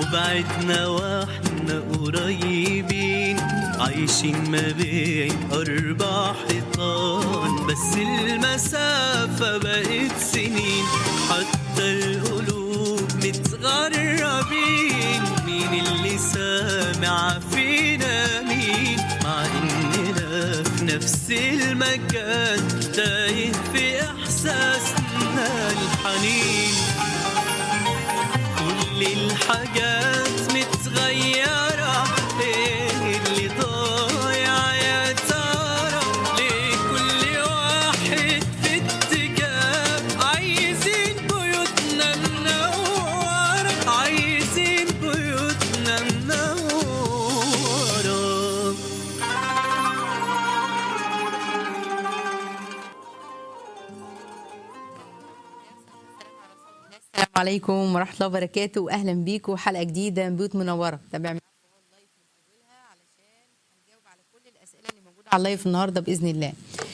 وبعدنا واحنا قريبين عايشين ما بين أربع حيطان بس المسافة بقت سنين حتى القلوب متغربين مين اللي سامع فينا مين مع إننا في نفس المكان تايه في إحساسنا الحنين كل الحاجات متغيرة ايه اللي ضايع يا ترى ليه كل واحد في اتجاه عايزين بيوتنا منورة عايزين بيوتنا منورة السلام عليكم ورحمة الله وبركاته وأهلا بيكم حلقة جديدة من بيوت منورة تابع معاكم اللايف من أولها علشان هنجاوب على كل الأسئلة اللي موجودة على اللايف النهاردة بإذن الله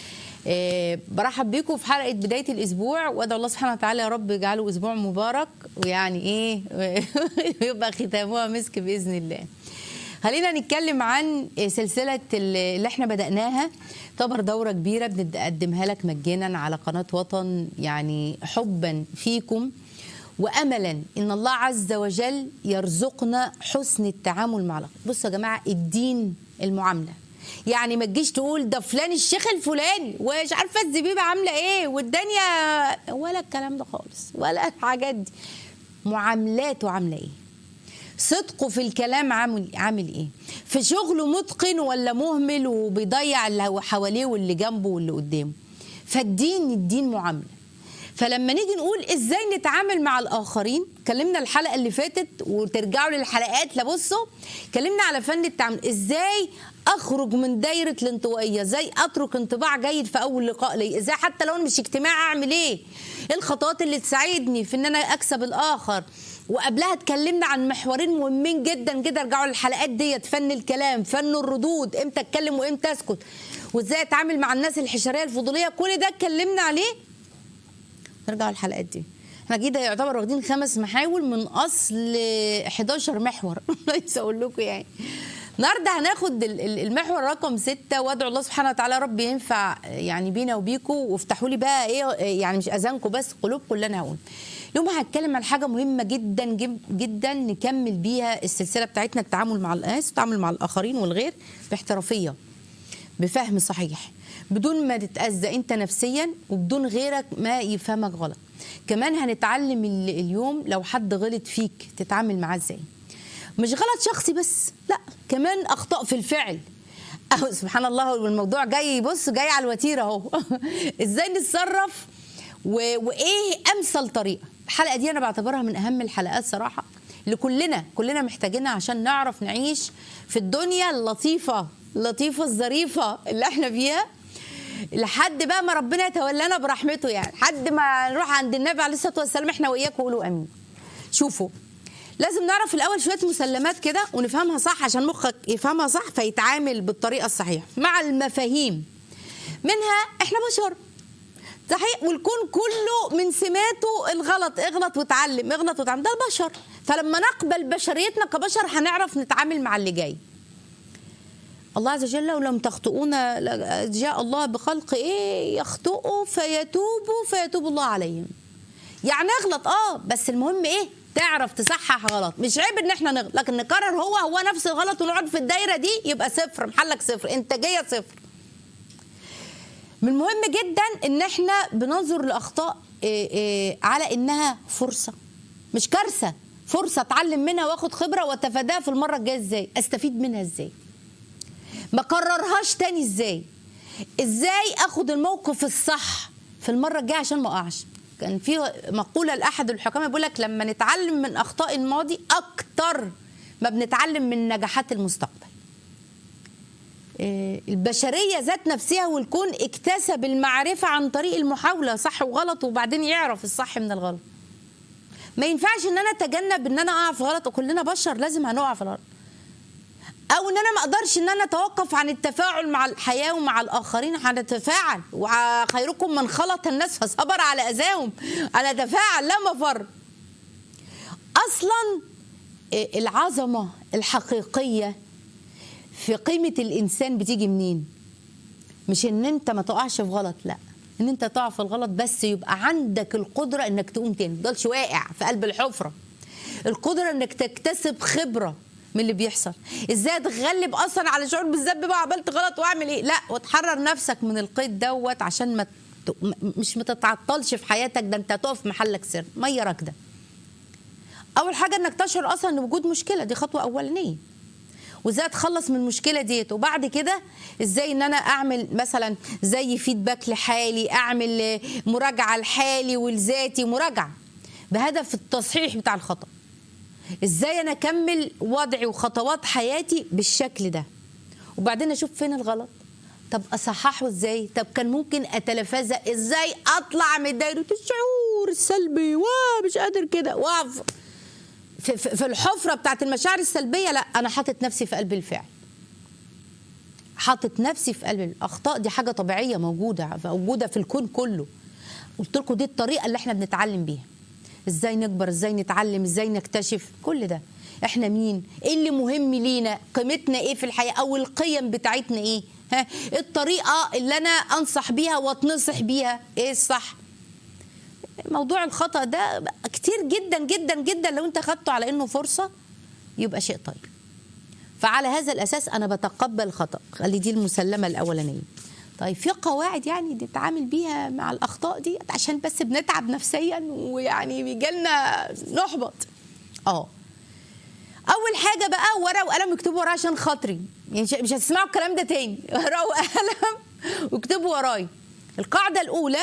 آه، برحب بيكم في حلقة بداية الأسبوع وأدعو الله سبحانه وتعالى يا رب يجعله أسبوع مبارك ويعني إيه يبقى ختامها مسك بإذن الله خلينا نتكلم عن سلسلة اللي احنا بدأناها تعتبر دورة كبيرة بنقدمها لك مجانا على قناة وطن يعني حبا فيكم وأملا إن الله عز وجل يرزقنا حسن التعامل مع الآخر بصوا يا جماعة الدين المعاملة يعني ما تجيش تقول ده فلان الشيخ الفلاني ومش عارفه الزبيبه عامله ايه والدنيا ولا الكلام ده خالص ولا الحاجات دي معاملاته عامله ايه صدقه في الكلام عامل عامل ايه في شغله متقن ولا مهمل وبيضيع اللي هو حواليه واللي جنبه واللي قدامه فالدين الدين معامله فلما نيجي نقول ازاي نتعامل مع الاخرين كلمنا الحلقه اللي فاتت وترجعوا للحلقات لبصوا كلمنا على فن التعامل ازاي اخرج من دايره الانطوائيه ازاي اترك انطباع جيد في اول لقاء لي ازاي حتى لو انا مش اجتماع اعمل ايه ايه الخطوات اللي تساعدني في ان انا اكسب الاخر وقبلها اتكلمنا عن محورين مهمين جدا جدا ارجعوا للحلقات ديت فن الكلام فن الردود امتى اتكلم وامتى اسكت وازاي اتعامل مع الناس الحشريه الفضوليه كل ده اتكلمنا عليه نرجع للحلقات دي احنا كده يعتبر واخدين خمس محاور من اصل 11 محور ليس اقول لكم يعني النهارده هناخد ال- ال- المحور رقم ستة وادعو الله سبحانه وتعالى يا رب ينفع يعني بينا وبيكم وافتحوا لي بقى ايه يعني مش اذانكم بس قلوبكم اللي انا هقول اليوم هتكلم عن حاجه مهمه جدا جب- جدا نكمل بيها السلسله بتاعتنا التعامل مع الناس التعامل مع الاخرين والغير باحترافيه بفهم صحيح بدون ما تتأذى انت نفسيا وبدون غيرك ما يفهمك غلط كمان هنتعلم ال- اليوم لو حد غلط فيك تتعامل معاه ازاي مش غلط شخصي بس لا كمان اخطاء في الفعل أهو سبحان الله والموضوع جاي بص جاي على الوتيره اهو ازاي نتصرف و... وايه امثل طريقه الحلقه دي انا بعتبرها من اهم الحلقات صراحه اللي كلنا كلنا محتاجينها عشان نعرف نعيش في الدنيا اللطيفه اللطيفه الظريفه اللي احنا فيها لحد بقى ما ربنا يتولانا برحمته يعني لحد ما نروح عند النبي عليه الصلاه والسلام احنا واياكم قولوا امين شوفوا لازم نعرف الاول شويه مسلمات كده ونفهمها صح عشان مخك يفهمها صح فيتعامل بالطريقه الصحيحه مع المفاهيم منها احنا بشر صحيح والكون كله من سماته الغلط اغلط وتعلم اغلط وتعلم ده البشر فلما نقبل بشريتنا كبشر هنعرف نتعامل مع اللي جاي الله عز وجل لو لم تخطئون ل- جاء الله بخلق ايه يخطئوا فيتوبوا فيتوب الله عليهم يعني اغلط اه بس المهم ايه تعرف تصحح غلط مش عيب ان احنا نغلط لكن نكرر هو هو نفس الغلط ونقعد في الدايره دي يبقى صفر محلك صفر انتاجيه صفر من المهم جدا ان احنا بننظر لاخطاء إيه إيه على انها فرصه مش كارثه فرصه اتعلم منها واخد خبره واتفاداها في المره الجايه ازاي استفيد منها ازاي ما كررهاش تاني ازاي ازاي اخد الموقف الصح في المره الجايه عشان ما اقعش كان في مقوله لاحد الحكماء بيقول لك لما نتعلم من اخطاء الماضي اكتر ما بنتعلم من نجاحات المستقبل آه، البشريه ذات نفسها والكون اكتسب المعرفه عن طريق المحاوله صح وغلط وبعدين يعرف الصح من الغلط ما ينفعش ان انا اتجنب ان انا اقع في غلط وكلنا بشر لازم هنقع في الغلط او ان انا ما اقدرش ان انا اتوقف عن التفاعل مع الحياه ومع الاخرين هنتفاعل وخيركم من خلط الناس فصبر على اذاهم انا اتفاعل لا مفر اصلا إيه العظمه الحقيقيه في قيمه الانسان بتيجي منين مش ان انت ما تقعش في غلط لا ان انت تقع في الغلط بس يبقى عندك القدره انك تقوم تاني ما تفضلش واقع في قلب الحفره القدره انك تكتسب خبره من اللي بيحصل ازاي اتغلب اصلا على شعور بالذنب بقى عملت غلط واعمل ايه لا وتحرر نفسك من القيد دوت عشان ما ت... م- مش ما تتعطلش في حياتك ده انت هتقف محلك سر ميه راكده اول حاجه انك تشعر اصلا ان وجود مشكله دي خطوه اولانيه وازاي اتخلص من المشكله ديت وبعد كده ازاي ان انا اعمل مثلا زي فيدباك لحالي اعمل آه، مراجعه لحالي ولذاتي مراجعه بهدف التصحيح بتاع الخطا ازاي انا اكمل وضعي وخطوات حياتي بالشكل ده وبعدين اشوف فين الغلط طب اصححه ازاي طب كان ممكن اتلفزه ازاي اطلع من دايره الشعور السلبي ومش قادر كده واقف في, في في الحفره بتاعت المشاعر السلبيه لا انا حاطط نفسي في قلب الفعل حاطط نفسي في قلب الاخطاء دي حاجه طبيعيه موجوده موجوده في الكون كله قلت لكم دي الطريقه اللي احنا بنتعلم بيها ازاي نكبر ازاي نتعلم ازاي نكتشف كل ده احنا مين ايه اللي مهم لينا قيمتنا ايه في الحياه او القيم بتاعتنا ايه ها إيه الطريقه اللي انا انصح بيها واتنصح بيها ايه الصح موضوع الخطا ده كتير جدا جدا جدا لو انت خدته على انه فرصه يبقى شيء طيب فعلى هذا الاساس انا بتقبل خطا خلي دي المسلمه الاولانيه طيب في قواعد يعني نتعامل بيها مع الاخطاء دي عشان بس بنتعب نفسيا ويعني بيجي لنا نحبط اه اول حاجه بقى ورقه وقلم اكتبوا ورايا عشان خاطري يعني مش- مش هتسمعوا الكلام ده تاني ورقه وقلم واكتبوا ورايا القاعده الاولى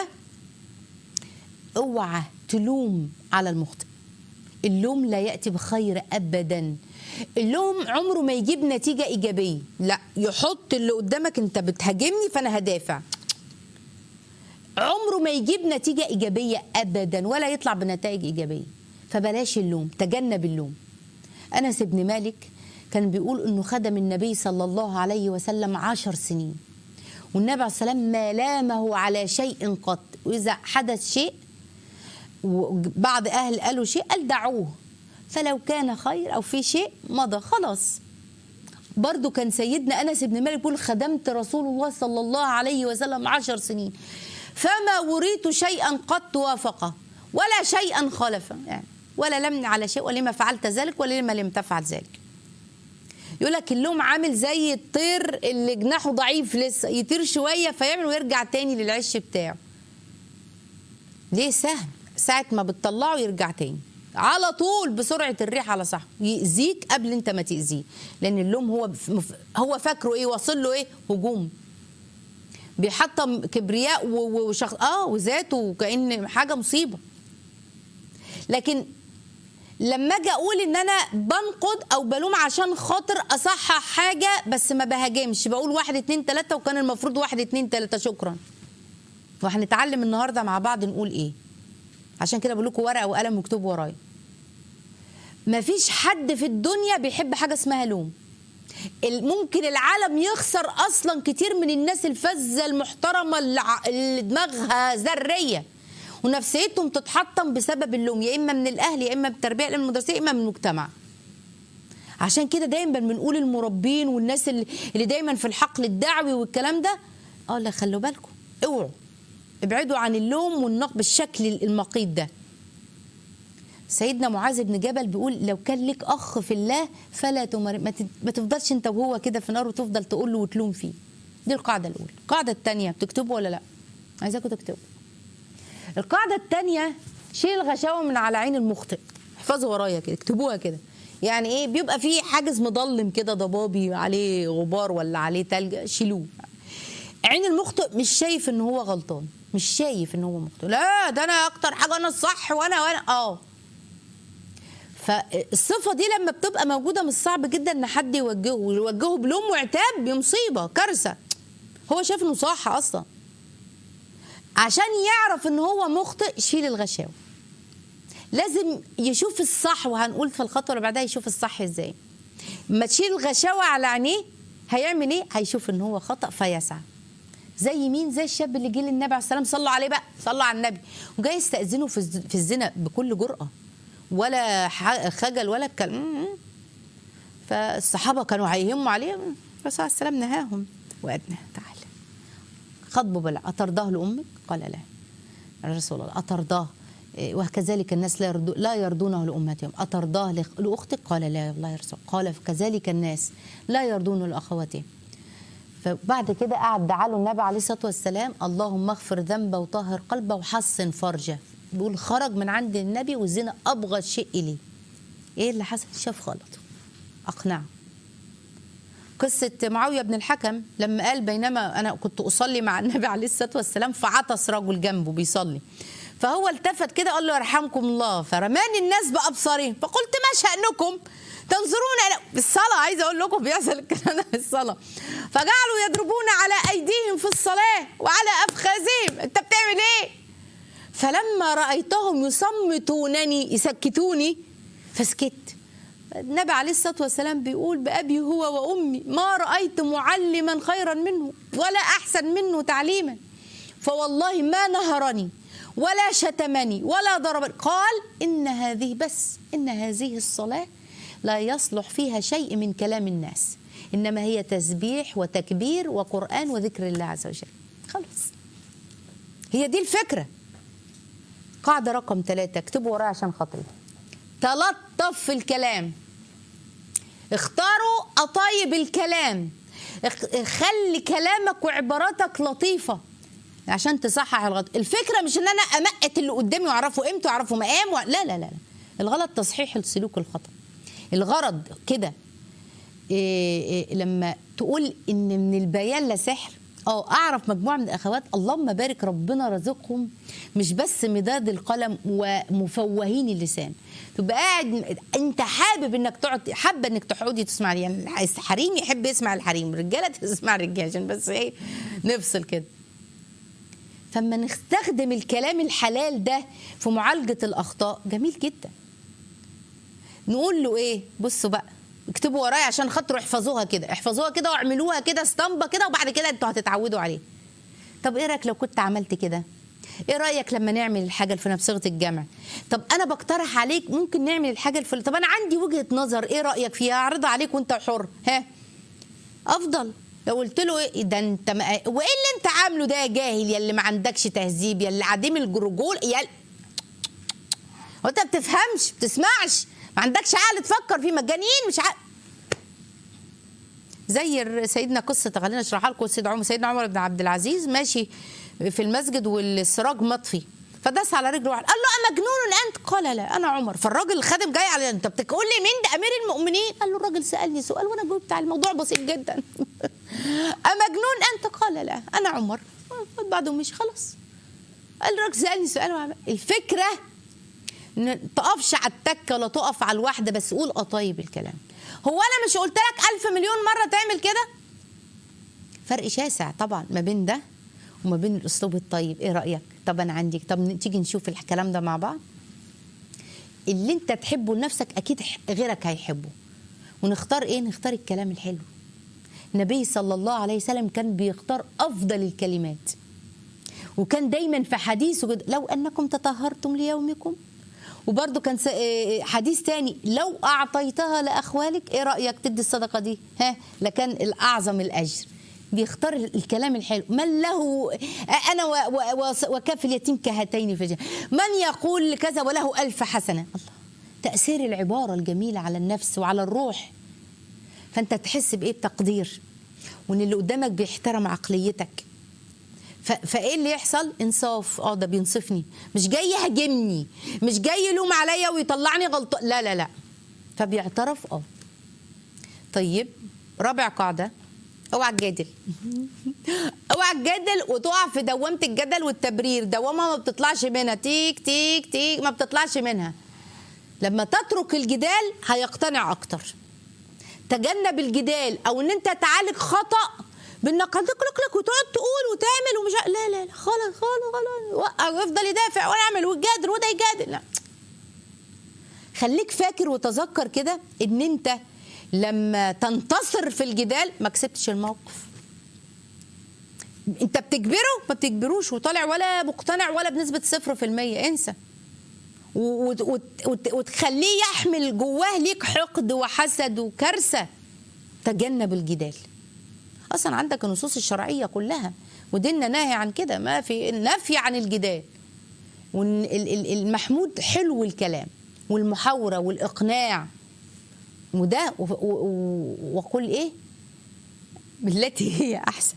اوعى تلوم على المخطئ اللوم لا ياتي بخير ابدا اللوم عمره ما يجيب نتيجه ايجابيه لا يحط اللي قدامك انت بتهاجمني فانا هدافع عمره ما يجيب نتيجه ايجابيه ابدا ولا يطلع بنتائج ايجابيه فبلاش اللوم تجنب اللوم انس بن مالك كان بيقول انه خدم النبي صلى الله عليه وسلم عشر سنين والنبي عليه السلام ما لامه على شيء قط واذا حدث شيء وبعض اهل قالوا شيء قال دعوه فلو كان خير او في شيء مضى خلاص برضو كان سيدنا انس بن مالك بيقول خدمت رسول الله صلى الله عليه وسلم عشر سنين فما وريت شيئا قط وافقه ولا شيئا خلفه يعني ولا لمني على شيء ولما فعلت ذلك ولما لم تفعل ذلك يقول لك اللوم عامل زي الطير اللي جناحه ضعيف لسه يطير شويه فيعمل ويرجع تاني للعش بتاعه ليه سهم ساعة ما بتطلعه يرجع تاني على طول بسرعة الريح على صاحبه يأذيك قبل انت ما تأذيه لأن اللوم هو هو فاكره ايه واصل له ايه هجوم بيحطم كبرياء و- و- وشخص اه وذاته وكأن حاجة مصيبة لكن لما اجي اقول ان انا بنقد او بلوم عشان خاطر اصحح حاجه بس ما بهاجمش بقول واحد اتنين تلاته وكان المفروض واحد اتنين تلاته شكرا وهنتعلم النهارده مع بعض نقول ايه عشان كده بقول لكم ورقه وقلم واكتبوا ورايا مفيش حد في الدنيا بيحب حاجه اسمها لوم ال- ممكن العالم يخسر اصلا كتير من الناس الفذه المحترمه اللي ع- اللي دماغها ذريه ونفسيتهم تتحطم بسبب اللوم يا اما من الاهل يا اما من التربيه يا اما من المدرسين يا اما من المجتمع عشان كده دايما بنقول المربين والناس اللي اللي دايما في الحقل الدعوي والكلام ده اه لا خلوا بالكم اوعوا ابعدوا عن اللوم والنقد بالشكل المقيت ده سيدنا معاذ بن جبل بيقول لو كان لك اخ في الله فلا تمر ما تت- ما تفضلش انت وهو كده في نار وتفضل تقول له وتلوم فيه دي القاعده الاولى القاعده الثانيه بتكتبوا ولا لا عايزاكم تكتبوا القاعده الثانيه شيل الغشاوه من على عين المخطئ احفظوا ورايا كده اكتبوها كده يعني ايه بيبقى في حاجز مضلم كده ضبابي عليه غبار ولا عليه تلج شيلوه عين المخطئ مش شايف ان هو غلطان مش شايف ان هو مخطئ لا ده انا اكتر حاجه انا الصح وانا وانا اه فالصفه دي لما بتبقى موجوده مش صعب جدا ان حد يوجهه ويوجهه بلوم وعتاب دي مصيبه كارثه هو شايف انه صح اصلا عشان يعرف ان هو مخطئ شيل الغشاوه لازم يشوف الصح وهنقول في الخطوه اللي بعدها يشوف الصح ازاي ما تشيل الغشاوه على عينيه هيعمل ايه هيشوف ان هو خطا فيسعى زي مين زي الشاب اللي جه للنبي عليه السلام صلوا عليه بقى صلوا على النبي وجاي يستاذنه في الز- في الزنا بكل جرأه ولا ح- خجل ولا الكلام فالصحابه كانوا هيهموا عليه الرسول عليه السلام نهاهم وادنى تعالى خطبوا بلع أترضاه لأمك؟ قال لا يا رسول الله أترضاه إيه، وكذلك الناس لا يرضو لا يرضونه لأمتهم أترضاه لأخ- لأختك؟ قال لا والله يا رسول قال كذلك الناس لا يرضون لأخواتهم فبعد كده قعد دعا له النبي عليه الصلاه والسلام اللهم اغفر ذنبه وطهر قلبه وحسن فرجه بيقول خرج من عند النبي والزنا ابغض شيء اليه ايه اللي حصل شاف غلطه اقنعه قصة معاوية بن الحكم لما قال بينما أنا كنت أصلي مع النبي عليه الصلاة والسلام فعطس رجل جنبه بيصلي فهو التفت كده قال له يرحمكم الله فرماني الناس بأبصارهم فقلت ما شأنكم تنظرون إلى بالصلاة عايزة أقول لكم بيحصل الكلام ده في الصلاة فجعلوا يضربون على أيديهم في الصلاة وعلى أفخاذهم أنت بتعمل إيه؟ فلما رأيتهم يصمتونني يسكتوني فسكت النبي عليه الصلاة والسلام بيقول بأبي هو وأمي ما رأيت معلما خيرا منه ولا أحسن منه تعليما فوالله ما نهرني ولا شتمني ولا ضربني قال إن هذه بس إن هذه الصلاة لا يصلح فيها شيء من كلام الناس إنما هي تسبيح وتكبير وقرآن وذكر الله عز وجل خلاص هي دي الفكرة قاعدة رقم ثلاثة اكتبوا ورايا عشان خاطري تلطف في الكلام اختاروا أطايب الكلام اخ- خلي كلامك وعباراتك لطيفة عشان تصحح الغلط الفكرة مش ان انا امقت اللي قدامي واعرفه قيمته واعرفه مقام و... لا لا لا لا. الغلط تصحيح السلوك الخطأ الغرض كده إيه إيه لما تقول ان من البيان لسحر اه اعرف مجموعه من الاخوات اللهم بارك ربنا رزقهم مش بس مداد القلم ومفوهين اللسان تبقى قاعد انت حابب انك تقعد حابه انك تقعدي تسمعي يعني الحريم يحب يسمع الحريم الرجاله تسمع الرجاله عشان بس ايه نفصل كده فما نستخدم الكلام الحلال ده في معالجه الاخطاء جميل جدا نقول له ايه بصوا بقى اكتبوا ورايا عشان خاطروا احفظوها كده احفظوها كده واعملوها كده اسطمبه كده وبعد كده انتوا هتتعودوا عليه طب ايه رايك لو كنت عملت كده ايه رايك لما نعمل الحاجه الفلانيه بصيغه الجمع طب انا بقترح عليك ممكن نعمل الحاجه الفلانيه طب انا عندي وجهه نظر ايه رايك فيها اعرضها عليك وانت حر ها افضل لو قلت له ايه ده انت ما... وايه اللي انت عامله ده يا جاهل يا اللي ما عندكش تهذيب يا اللي عديم الجرجول يا هو انت بتفهمش بتسمعش ما عندكش عقل تفكر فيه مجانين مش عقل زي الر- سيدنا قصه خلينا اشرحها لكم سيدنا عمر سيدنا عمر بن عبد العزيز ماشي في المسجد والسراج مطفي فداس على رجله واحد قال له امجنون انت قال لا انا عمر فالراجل الخادم جاي على انت بتقول لي مين ده امير المؤمنين قال له الراجل سالني سؤال وانا جاوبت على الموضوع بسيط جدا امجنون انت قال لا انا عمر بعده مش خلاص قال الراجل سالني سؤال وعمل. الفكره ان تقفش على التكه ولا تقف على الواحده بس قول قطايب الكلام هو انا مش قلت لك الف مليون مره تعمل كده فرق شاسع طبعا ما بين ده وما بين الاسلوب الطيب ايه رايك طب انا عندي طب تيجي نشوف الكلام ده مع بعض اللي انت تحبه لنفسك اكيد ح- غيرك هيحبه ونختار ايه نختار الكلام الحلو النبي صلى الله عليه وسلم كان بيختار افضل الكلمات وكان دايما في حديثه كده لو انكم تطهرتم ليومكم وبرده كان س- إيه حديث تاني لو اعطيتها لاخوالك ايه رايك تدي الصدقه دي ها لكان الاعظم الاجر بيختار الكلام الحلو من له انا و- و- وص- وكاف اليتيم كهاتين في الجنه من يقول كذا وله الف حسنه الله تاثير العباره الجميله على النفس وعلى الروح فانت تحس بايه بتقدير وان اللي قدامك بيحترم عقليتك ف... فايه اللي يحصل انصاف اه ده بينصفني مش جاي يهاجمني مش جاي يلوم عليا ويطلعني غلطان لا لا لا فبيعترف اه طيب رابع قاعده اوعى تجادل اوعى تجادل وتقع في دوامه الجدل والتبرير دوامه ما بتطلعش منها تيك تيك تيك ما بتطلعش منها لما تترك الجدال هيقتنع اكتر تجنب الجدال او ان انت تعالج خطا بانك هتكلك وتقعد تقول وتعمل ومش ع- لا لا لا خلاص خلاص خلاص وقف ويفضل يدافع ويعمل ويجادل وده يجادل لا خليك فاكر وتذكر كده ان انت لما تنتصر في الجدال ما كسبتش الموقف انت بتجبره ما بتجبروش وطالع ولا مقتنع ولا بنسبة صفر في المية انسى وت- وت- وت- وتخليه يحمل جواه ليك حقد وحسد وكارثه تجنب الجدال اصلا عندك النصوص الشرعيه كلها وديننا ناهي عن كده ما في نفي عن الجدال والمحمود حلو الكلام والمحاوره والاقناع وده و- و- و- وقل ايه بالتي هي احسن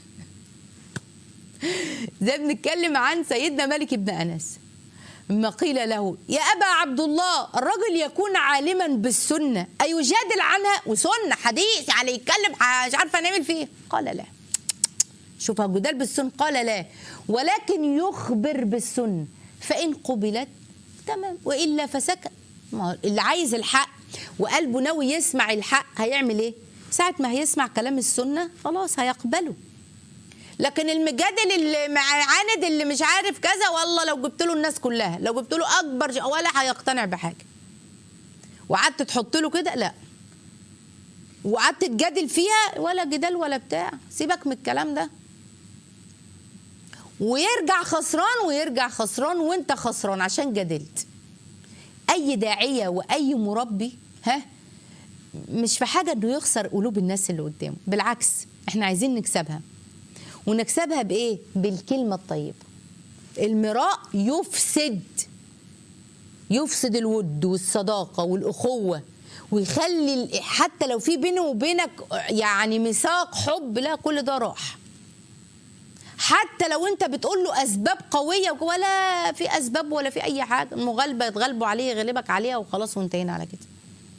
زي بنتكلم عن سيدنا مالك بن انس ما قيل له يا ابا عبد الله الرجل يكون عالما بالسنه ايجادل عنها وسنه حديث يعني يتكلم ح- مش عارفه نعمل فيه قال لا شوف الجدال بالسنه قال لا ولكن يخبر بالسنه فان قبلت تمام والا فسكت ما هو اللي عايز الحق وقلبه ناوي يسمع الحق هيعمل ايه ساعه ما هيسمع كلام السنه خلاص هيقبله لكن المجادل اللي معاند اللي مش عارف كذا والله لو جبت له الناس كلها لو جبت له اكبر ج- ولا هيقتنع بحاجه وقعدت تحط له كده لا وقعدت تجادل فيها ولا جدال ولا بتاع سيبك من الكلام ده ويرجع خسران ويرجع خسران وانت خسران عشان جادلت اي داعيه واي مربي ها مش في حاجه انه يخسر قلوب الناس اللي قدامه بالعكس احنا عايزين نكسبها ونكسبها بايه بالكلمه الطيبه المراء يفسد يفسد الود والصداقه والاخوه ويخلي ال- حتى لو في بيني وبينك يعني ميثاق حب لا كل ده راح حتى لو انت بتقول له اسباب قويه ولا في اسباب ولا في اي حاجه المغالبه يتغلبوا عليه يغلبك عليها وخلاص وانتهينا على كده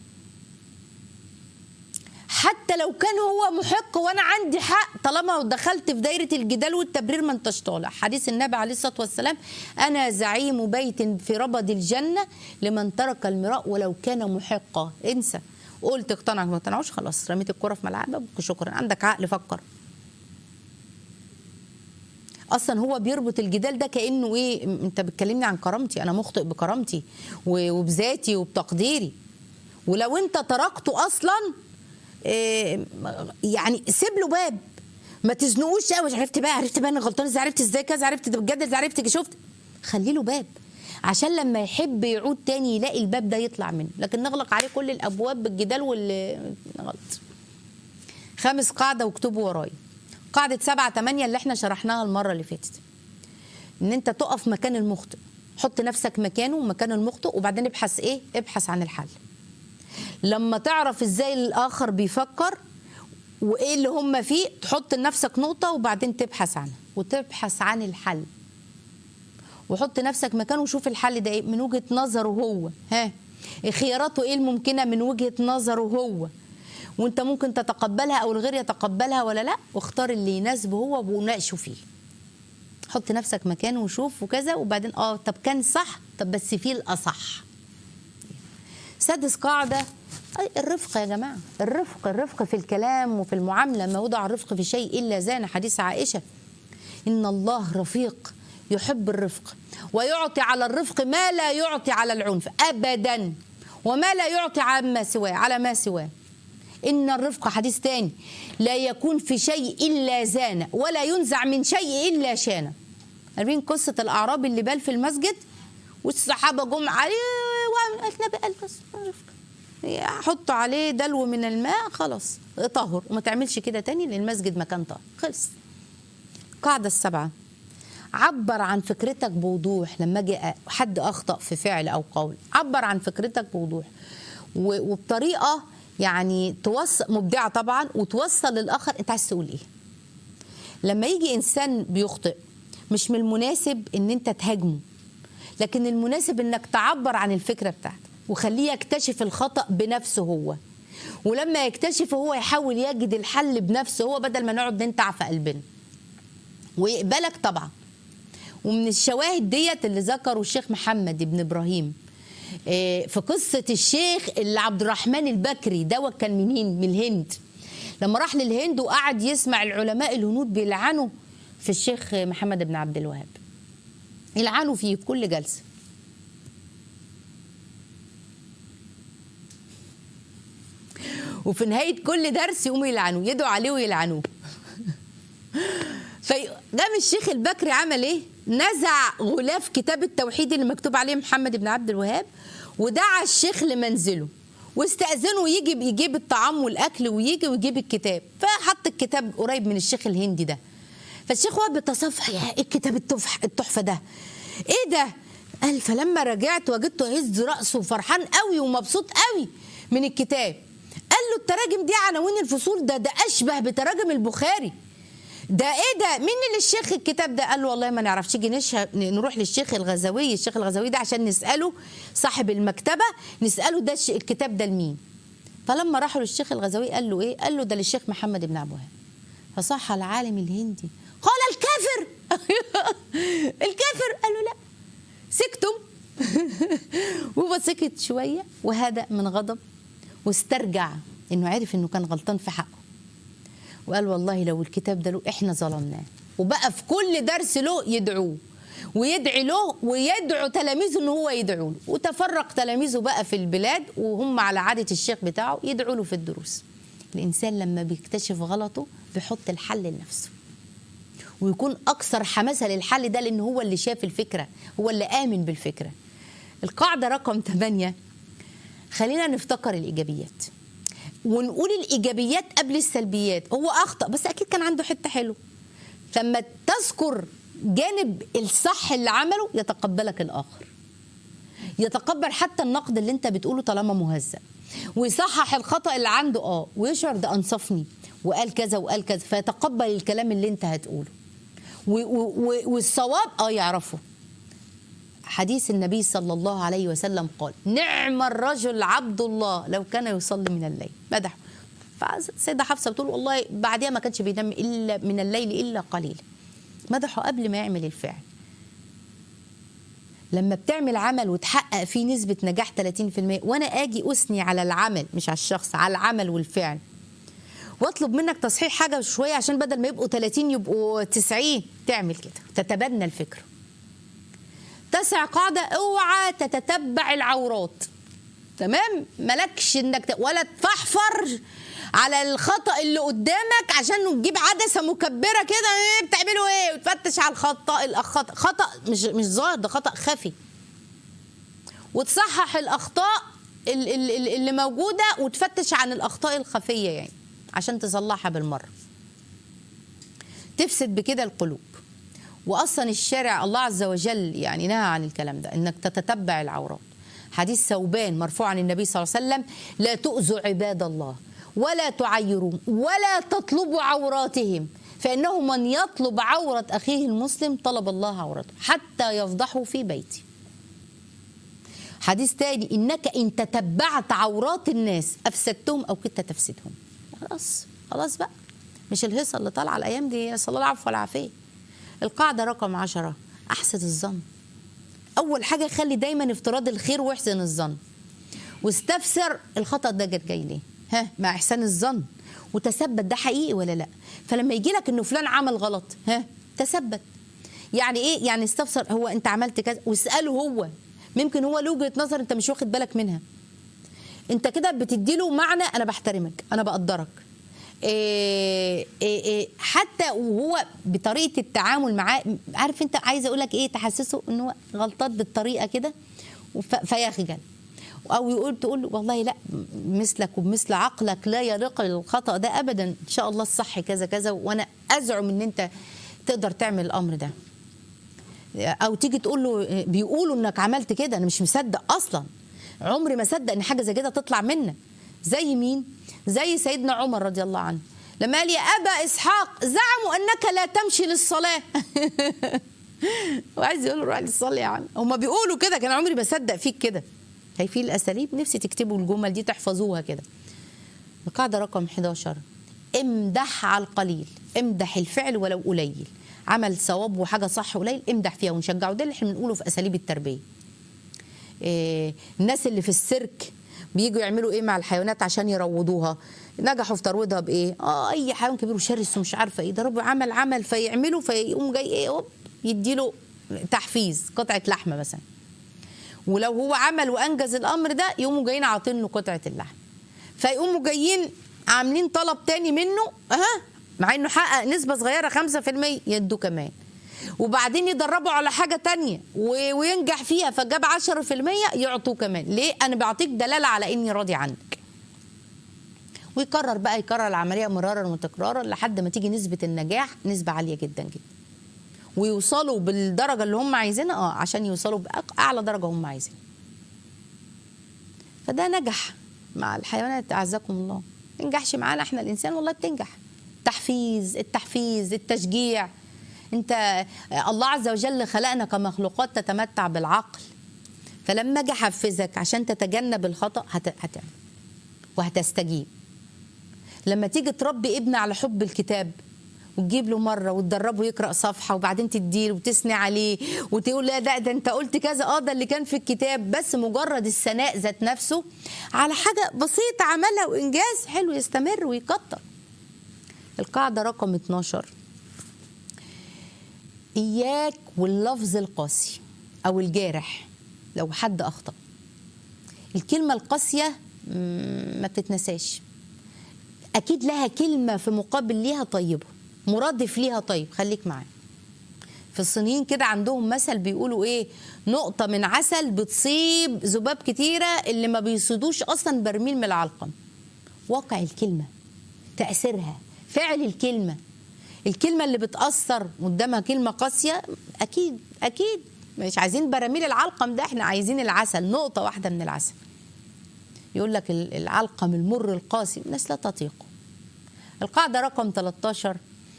حتى لو كان هو محق وانا عندي حق طالما دخلت في دايره الجدال والتبرير ما انتش طالع حديث النبي عليه الصلاه والسلام انا زعيم بيت في ربد الجنه لمن ترك المراء ولو كان محقا انسى قلت اقتنع ما اقتنعوش خلاص رميت الكره في ملعبك شكرا عندك عقل فكر اصلا هو بيربط الجدال ده كانه ايه م- انت بتكلمني عن كرامتي انا مخطئ بكرامتي و- وبذاتي وبتقديري ولو انت تركته اصلا إيه، يعني سيب له باب ما تزنقوش قوي عرفت بقى عرفت بقى انا غلطان ازاي عرفت ازاي كذا عرفت ده بجد ازاي عرفت شفت خلي له باب عشان لما يحب يعود تاني يلاقي الباب ده يطلع منه لكن نغلق عليه كل الابواب بالجدال وال غلط خامس قاعده واكتبوا ورايا قاعده سبعة تمانية اللي احنا شرحناها المره اللي فاتت ان انت تقف مكان المخطئ حط نفسك مكانه ومكان المخطئ وبعدين ابحث ايه ابحث عن الحل لما تعرف ازاي الاخر بيفكر وايه اللي هم فيه تحط لنفسك نقطه وبعدين تبحث عنها وتبحث عن الحل وحط نفسك مكانه وشوف الحل ده ايه من وجهه نظره هو ها خياراته ايه الممكنه من وجهه نظره هو وانت ممكن تتقبلها او الغير يتقبلها ولا لا واختار اللي يناسبه هو وناقشه فيه حط نفسك مكانه وشوف وكذا وبعدين اه طب كان صح طب بس فيه الاصح سادس قاعدة أي الرفق يا جماعة الرفق الرفق في الكلام وفي المعاملة ما وضع الرفق في شيء إلا زان حديث عائشة إن الله رفيق يحب الرفق ويعطي على الرفق ما لا يعطي على العنف أبدا وما لا يعطي عما سواه على ما سواه إن الرفق حديث تاني لا يكون في شيء إلا زان ولا ينزع من شيء إلا شان عارفين قصة الأعرابي اللي بال في المسجد والصحابة جم عليه وعمل النبي قال بس رفق حطوا عليه دلو من الماء خلاص طهر وما تعملش كده تاني لان المسجد مكان طاهر خلص القاعدة السبعة عبر عن فكرتك بوضوح لما اجي حد اخطا في فعل او قول عبر عن فكرتك بوضوح و- وبطريقه يعني توصل مبدعه طبعا وتوصل للاخر انت عايز تقول ايه لما يجي انسان بيخطئ مش من المناسب ان انت تهاجمه لكن المناسب انك تعبر عن الفكره بتاعتك وخليه يكتشف الخطا بنفسه هو ولما يكتشف هو يحاول يجد الحل بنفسه هو بدل ما نقعد ننتع في قلبنا ويقبلك طبعا ومن الشواهد ديت اللي ذكره الشيخ محمد بن ابراهيم آه، في قصه الشيخ اللي عبد الرحمن البكري دوت كان منين من الهند لما راح للهند وقعد يسمع العلماء الهنود بيلعنوا في الشيخ محمد بن عبد الوهاب يلعنوا فيه في كل جلسه وفي نهايه كل درس يقوموا يلعنوه يدعوا عليه ويلعنوه فقام الشيخ البكري عمل ايه نزع غلاف كتاب التوحيد اللي مكتوب عليه محمد بن عبد الوهاب ودعا الشيخ لمنزله واستأذنه يجي يجيب الطعام والأكل ويجي ويجيب الكتاب فحط الكتاب قريب من الشيخ الهندي ده فالشيخ وهب بيتصفح يا ايه الكتاب التحفة التحفة ده ايه ده قال فلما رجعت وجدته يهز رأسه وفرحان قوي ومبسوط قوي من الكتاب قال له التراجم دي عناوين الفصول ده ده أشبه بتراجم البخاري ده ايه ده مين اللي الشيخ الكتاب ده قال له والله ما نعرفش تيجي نشه- نروح للشيخ الغزاوي الشيخ الغزاوي ده عشان نساله صاحب المكتبه نساله ده الش- الكتاب ده لمين فلما راحوا للشيخ الغزاوي قال له ايه قال له ده للشيخ محمد بن عبد الوهاب فصح العالم الهندي قال الكافر الكافر قال له لا سكتم وهو سكت شويه وهدأ من غضب واسترجع انه عرف انه كان غلطان في حقه وقال والله لو الكتاب ده له احنا ظلمناه وبقى في كل درس له يدعوه ويدعي له ويدعو تلاميذه ان هو يدعوا له وتفرق تلاميذه بقى في البلاد وهم على عاده الشيخ بتاعه يدعوا له في الدروس الانسان لما بيكتشف غلطه بيحط الحل لنفسه ويكون اكثر حماسه للحل ده لان هو اللي شاف الفكره هو اللي امن بالفكره القاعده رقم 8 خلينا نفتكر الايجابيات ونقول الايجابيات قبل السلبيات هو اخطا بس اكيد كان عنده حته حلوه لما تذكر جانب الصح اللي عمله يتقبلك الاخر يتقبل حتى النقد اللي انت بتقوله طالما مهذب ويصحح الخطا اللي عنده اه ويشعر ده انصفني وقال كذا وقال كذا فيتقبل الكلام اللي انت هتقوله و- و- و- والصواب اه يعرفه حديث النبي صلى الله عليه وسلم قال نعم الرجل عبد الله لو كان يصلي من الليل مدح فالسيدة حفصة بتقول والله بعدها ما كانش بينام إلا من الليل إلا قليل مدحه قبل ما يعمل الفعل لما بتعمل عمل وتحقق فيه نسبة نجاح 30% وأنا أجي أثني على العمل مش على الشخص على العمل والفعل واطلب منك تصحيح حاجة شوية عشان بدل ما يبقوا 30 يبقوا 90 تعمل كده تتبنى الفكرة تسع قاعدة اوعى تتتبع العورات تمام مالكش انك ت... ولا تفحفر على الخطأ اللي قدامك عشان تجيب عدسة مكبرة كده ايه بتعملوا ايه وتفتش على الخطأ الخطأ خطأ مش مش ظاهر ده خطأ خفي وتصحح الأخطاء ال- ال- ال- اللي موجودة وتفتش عن الأخطاء الخفية يعني عشان تصلحها بالمرة تفسد بكده القلوب واصلا الشارع الله عز وجل يعني نهى عن الكلام ده انك تتتبع العورات حديث ثوبان مرفوع عن النبي صلى الله عليه وسلم لا تؤذوا عباد الله ولا تعيروا ولا تطلبوا عوراتهم فانه من يطلب عوره اخيه المسلم طلب الله عورته حتى يفضحه في بيته حديث تاني انك ان تتبعت عورات الناس افسدتهم او كدت تفسدهم خلاص خلاص بقى مش الهيصه اللي طالعه الايام دي صلى الله العفو والعافيه القاعده رقم عشرة احسن الظن اول حاجه خلي دايما افتراض الخير واحسن الظن واستفسر الخطا ده جت جاي ليه ها مع احسان الظن وتثبت ده حقيقي ولا لا فلما يجي لك انه فلان عمل غلط ها تثبت يعني ايه يعني استفسر هو انت عملت كذا واساله هو ممكن هو له وجهه نظر انت مش واخد بالك منها انت كده بتديله معنى انا بحترمك انا بقدرك إيه إيه إيه حتى وهو بطريقه التعامل معاه عارف انت عايزه اقول لك ايه تحسسه ان هو غلطات بالطريقه كده وف- فيخجل او يقول تقول له والله لا مثلك وبمثل عقلك لا يليق الخطا ده ابدا ان شاء الله الصح كذا كذا وانا ازعم ان انت تقدر تعمل الامر ده او تيجي تقول له بيقولوا انك عملت كده انا مش مصدق اصلا عمري ما صدق ان حاجه زي كده تطلع منك زي مين زي سيدنا عمر رضي الله عنه لما قال يا ابا اسحاق زعموا انك لا تمشي للصلاه وعايز يقول له روح صلي يا عم هما بيقولوا كده كان عمري ما صدق فيك كده هي في الاساليب نفسي تكتبوا الجمل دي تحفظوها كده القاعده رقم 11 امدح على القليل امدح الفعل ولو قليل عمل ثواب وحاجه صح قليل امدح فيها ونشجعه ده اللي احنا بنقوله في اساليب التربيه إيه الناس اللي في السيرك بييجوا يعملوا ايه مع الحيوانات عشان يروضوها نجحوا في ترويضها بايه اه اي حيوان كبير وشرس ومش عارفه ايه ده رب عمل عمل فيعمله فيقوم جاي ايه هوب يديله تحفيز قطعه لحمه مثلا ولو هو عمل وانجز الامر ده يقوموا جايين عاطين له قطعه اللحم فيقوموا جايين عاملين طلب تاني منه ها مع انه حقق نسبه صغيره 5% يدوا كمان وبعدين يدربوا على حاجه تانية و- وينجح فيها فجاب 10% يعطوه كمان ليه انا بعطيك دلاله على اني راضي عنك ويكرر بقى يكرر العمليه مرارا وتكرارا لحد ما تيجي نسبه النجاح نسبه عاليه جدا جدا ويوصلوا بالدرجه اللي هم عايزينها اه عشان يوصلوا باعلى درجه هم عايزينها فده نجح مع الحيوانات اعزكم الله ما تنجحش معانا احنا الانسان والله بتنجح تحفيز التحفيز التشجيع انت الله عز وجل خلقنا كمخلوقات تتمتع بالعقل فلما اجي احفزك عشان تتجنب الخطا هت... هتعمل وهتستجيب لما تيجي تربي ابن على حب الكتاب وتجيب له مره وتدربه يقرا صفحه وبعدين تديله وتثني عليه وتقول لا ده, ده انت قلت كذا اه ده اللي كان في الكتاب بس مجرد الثناء ذات نفسه على حاجه بسيطه عملها وانجاز حلو يستمر ويكتر القاعده رقم 12 اياك واللفظ القاسي او الجارح لو حد اخطا الكلمه القاسيه مم، ما بتتنساش اكيد لها كلمه في مقابل ليها طيبه مرادف ليها طيب خليك معايا في الصينيين كده عندهم مثل بيقولوا ايه نقطه من عسل بتصيب ذباب كتيره اللي ما بيصيدوش اصلا برميل من العلقم واقع الكلمه تاثيرها فعل الكلمه الكلمه اللي بتاثر قدامها كلمه قاسيه اكيد اكيد مش عايزين براميل العلقم ده احنا عايزين العسل نقطه واحده من العسل يقول لك ال- العلقم المر القاسي الناس لا تطيقه القاعدة رقم 13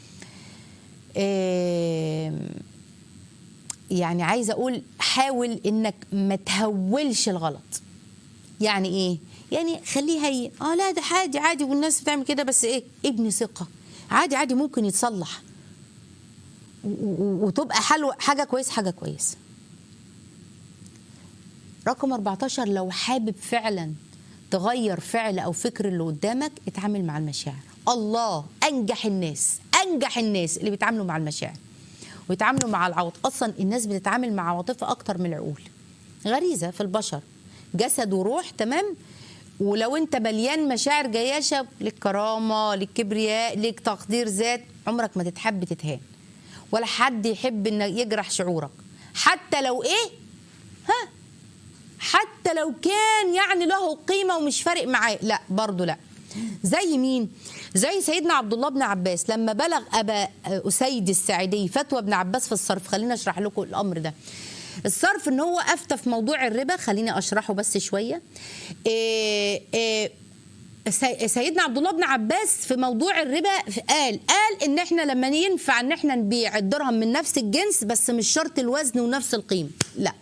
آم، يعني عايزة أقول حاول إنك ما تهولش الغلط يعني إيه؟ يعني خليه هين اه لا ده عادي عادي والناس بتعمل كده بس ايه ابني ثقة عادي عادي ممكن يتصلح و- و- وتبقى حلوة حاجة كويس حاجة كويسة رقم 14 لو حابب فعلا تغير فعل او فكر اللي قدامك اتعامل مع المشاعر الله انجح الناس انجح الناس اللي بيتعاملوا مع المشاعر ويتعاملوا مع العواطف اصلا الناس بتتعامل مع عواطفها اكتر من العقول غريزه في البشر جسد وروح تمام ولو انت مليان مشاعر جياشه لك كرامه لك كبرياء لك تقدير ذات عمرك ما تتحب تتهان ولا حد يحب ان يجرح شعورك حتى لو ايه ها حتى لو كان يعني له قيمة ومش فارق معاه لا برضه لا زي مين زي سيدنا عبد الله بن عباس لما بلغ أبا أسيد الساعدي فتوى ابن عباس في الصرف خليني أشرح لكم الأمر ده الصرف ان هو افتى في موضوع الربا خليني اشرحه بس شويه إيه إيه سي- سيدنا عبد الله بن عباس في موضوع الربا قال قال ان احنا لما ينفع ان احنا نبيع الدرهم من نفس الجنس بس مش شرط الوزن ونفس القيمه لا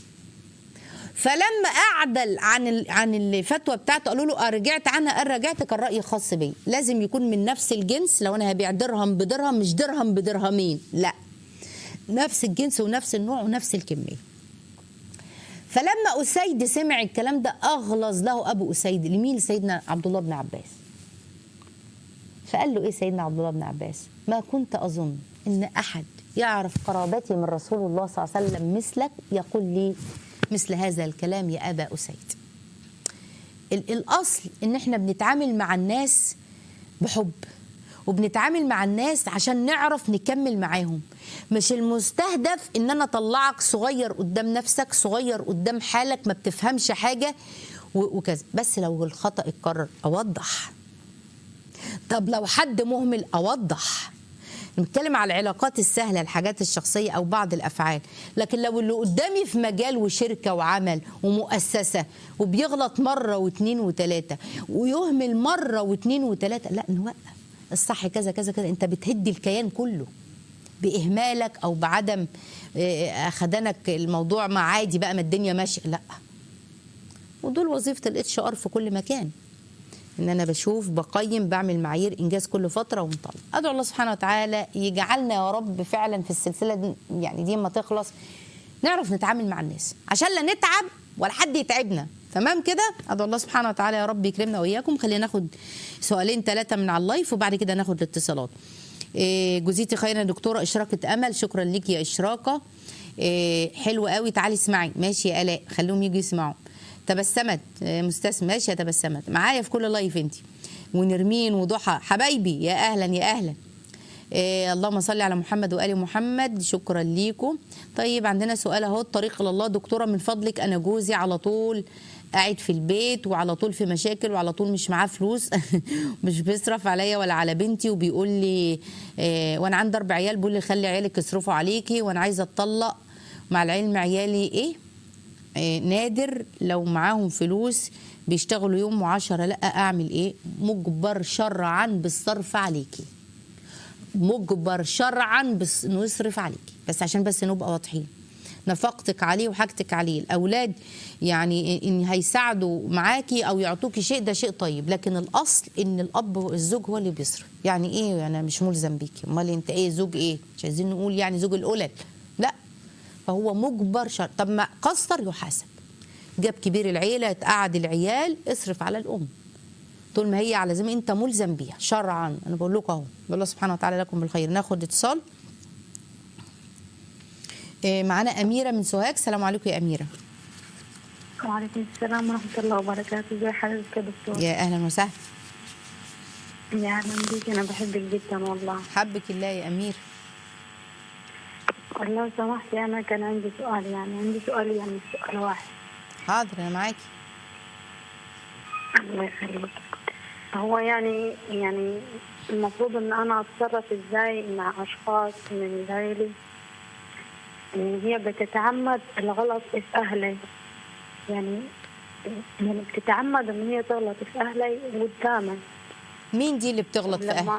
فلما اعدل عن ال- عن الفتوى بتاعته قالوا له آه رجعت عنها قال رجعت كان راي خاص بي لازم يكون من نفس الجنس لو انا هبيع درهم بدرهم مش درهم بدرهمين لا نفس الجنس ونفس النوع ونفس الكميه فلما أسيد سمع الكلام ده أغلظ له أبو أسيد لمين لسيدنا عبد الله بن عباس فقال له إيه سيدنا عبد الله بن عباس ما كنت أظن إن أحد يعرف قرابتي من رسول الله صلى الله عليه وسلم مثلك يقول لي مثل هذا الكلام يا أبا أسيد ال- الأصل إن إحنا بنتعامل مع الناس بحب وبنتعامل مع الناس عشان نعرف نكمل معاهم مش المستهدف ان انا اطلعك صغير قدام نفسك صغير قدام حالك ما بتفهمش حاجه و- وكذا بس لو الخطا اتكرر اوضح طب لو حد مهمل اوضح نتكلم على العلاقات السهله الحاجات الشخصيه او بعض الافعال لكن لو اللي قدامي في مجال وشركه وعمل ومؤسسه وبيغلط مره واثنين وثلاثه ويهمل مره واثنين وثلاثه لا نوقف الصح كذا كذا كذا انت بتهدي الكيان كله باهمالك او بعدم آه، اخدانك الموضوع مع عادي بقى ما الدنيا ماشيه لا ودول وظيفه الاتش ار في كل مكان ان انا بشوف بقيم بعمل معايير انجاز كل فتره ونطلع ادعو الله سبحانه وتعالى يجعلنا يا رب فعلا في السلسله دي يعني دي ما تخلص نعرف نتعامل مع الناس عشان لا نتعب ولا حد يتعبنا تمام كده ادعو الله سبحانه وتعالى يا رب يكرمنا واياكم خلينا ناخد سؤالين ثلاثه من على اللايف وبعد كده ناخد الاتصالات إيه، جزيتي خيرا يا دكتوره اشراقه امل شكرا ليك يا اشراقه إيه، حلو قوي تعالي اسمعي ماشي يا الاء خليهم يجوا يسمعوا تبسمت آه، مستسمة ماشي يا تبسمت معايا في كل لايف انت ونرمين وضحى حبايبي يا اهلا يا اهلا إيه اللهم صل على محمد وآل محمد شكرا ليكم طيب عندنا سؤال اهو الطريق الى الله دكتورة من فضلك أنا جوزي على طول قاعد في البيت وعلى طول في مشاكل وعلى طول مش معاه فلوس مش بيصرف عليا ولا على بنتي وبيقول لي إيه وانا عندي اربع عيال بيقول لي خلي عيالك يصرفوا عليكي وانا عايزه اتطلق مع العلم عيالي ايه إيه، نادر لو معاهم فلوس بيشتغلوا يوم وعشرة لا اعمل ايه مجبر شرعا بالصرف عليكي مجبر شرعا بس انه يصرف عليكي بس عشان بس نبقى واضحين نفقتك عليه وحاجتك عليه الاولاد يعني ان هيساعدوا معاكي او يعطوكي شيء ده شيء طيب لكن الاصل ان الاب الزوج هو اللي بيصرف يعني ايه انا مش ملزم بيكي امال انت ايه زوج ايه مش عايزين نقول يعني زوج القلل لا فهو مجبر شر طب ما قصر يحاسب جاب كبير العيله تقعد العيال اصرف على الام طول ما هي على زي ما انت ملزم بيها شرعا انا بقول لكم اهو الله سبحانه وتعالى لكم بالخير ناخد اتصال إيه، معانا اميره من سوهاج السلام عليكم يا اميره وعليكم السلام ورحمة الله وبركاته ازي حضرتك يا دكتور يا اهلا وسهلا يا أهلا بيك أنا بحبك جدا والله حبك الله يا امير لو سمحتي أنا كان عندي سؤال يعني عندي سؤال يعني سؤال واحد حاضر انا معاكي الله يخليك هو يعني يعني المفروض إن أنا أتصرف إزاي مع أشخاص من غيري إن هي بتتعمد الغلط في أهلي يعني يعني بتتعمد إن هي تغلط في أهلي قدامي مين دي اللي بتغلط في لما اهلك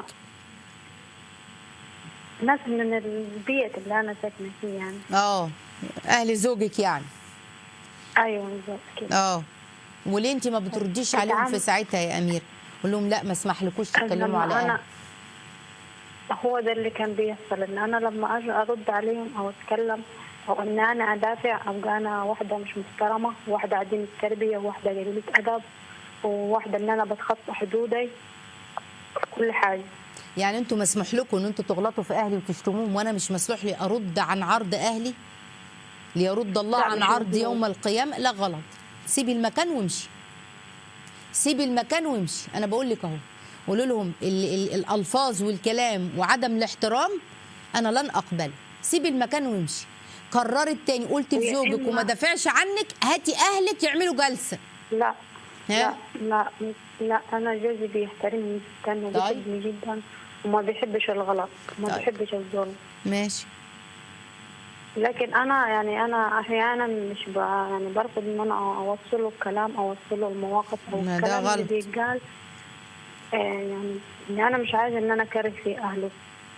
ناس من البيئة اللي أنا ساكنة فيه يعني اه اهل زوجك يعني أيوة بالظبط كده اه وليه انت ما بترديش عليهم في بتعامل- ساعتها يا امير قول لهم لا ما اسمحلكوش تتكلموا لما على أنا اهلك هو ده اللي كان بيحصل إن أنا لما أجي أرد عليهم أو أتكلم أو إن أنا أدافع أبقى أنا واحدة مش محترمة واحدة عديمة التربية وواحدة قليلة أدب وواحدة إن أنا بتخطى حدودي في كل حاجة يعني انتوا مسموح لكم ان انتوا تغلطوا في اهلي وتشتموهم وانا مش مسموح لي ارد عن عرض اهلي ليرد الله لا، عن مش عرض مظبوط. يوم القيامه لا غلط سيبي المكان وامشي سيبي المكان وامشي انا بقول لك اهو قولوا لهم ال ال الالفاظ والكلام وعدم الاحترام انا لن اقبله سيبي المكان وامشي قررت تاني قلت ويا لزوجك إما- وما دافعش عنك هاتي اهلك يعملوا جلسه لا ها؟ لا لا لا أنا جوزي بيحترمني جدا وبيحبني جدا وما بيحبش الغلط ما طيب. بيحبش الظلم ماشي لكن انا يعني انا احيانا مش ب... يعني برفض ان انا اوصله الكلام اوصله المواقف او ما ده الكلام اللي غلط. بيتقال آه يعني إن انا مش عايزه ان انا اكره في اهله